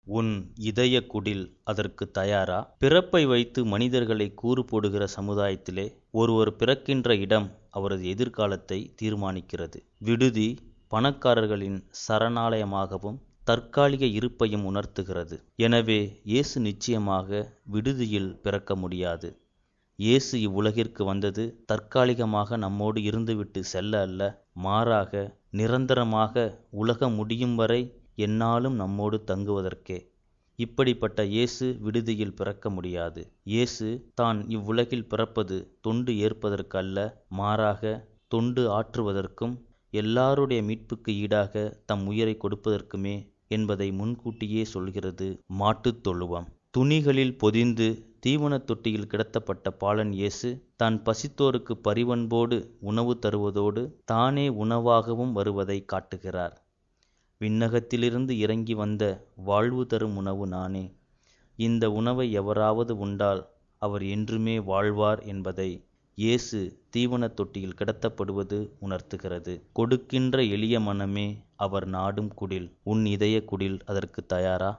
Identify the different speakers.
Speaker 1: உன் இதய குடில் அதற்கு தயாரா பிறப்பை வைத்து மனிதர்களை கூறு போடுகிற சமுதாயத்திலே ஒருவர் பிறக்கின்ற இடம் அவரது எதிர்காலத்தை தீர்மானிக்கிறது விடுதி பணக்காரர்களின் சரணாலயமாகவும் தற்காலிக இருப்பையும் உணர்த்துகிறது எனவே இயேசு நிச்சயமாக விடுதியில் பிறக்க முடியாது இயேசு இவ்வுலகிற்கு வந்தது தற்காலிகமாக நம்மோடு இருந்துவிட்டு செல்ல அல்ல மாறாக நிரந்தரமாக உலகம் முடியும் வரை எந்நாளும் நம்மோடு தங்குவதற்கே இப்படிப்பட்ட இயேசு விடுதியில் பிறக்க முடியாது இயேசு தான் இவ்வுலகில் பிறப்பது தொண்டு ஏற்பதற்கு அல்ல மாறாக தொண்டு ஆற்றுவதற்கும் எல்லாருடைய மீட்புக்கு ஈடாக தம் உயிரை கொடுப்பதற்குமே என்பதை முன்கூட்டியே சொல்கிறது மாட்டுத் தொழுவம் துணிகளில் பொதிந்து தீவனத் தொட்டியில் கிடத்தப்பட்ட பாலன் இயேசு தான் பசித்தோருக்கு பரிவன்போடு உணவு தருவதோடு தானே உணவாகவும் வருவதை காட்டுகிறார் விண்ணகத்திலிருந்து இறங்கி வந்த வாழ்வு தரும் உணவு நானே இந்த உணவை எவராவது உண்டால் அவர் என்றுமே வாழ்வார் என்பதை இயேசு தீவனத் தொட்டியில் கிடத்தப்படுவது உணர்த்துகிறது கொடுக்கின்ற எளிய மனமே அவர் நாடும் குடில் உன் இதய குடில் அதற்கு தயாரா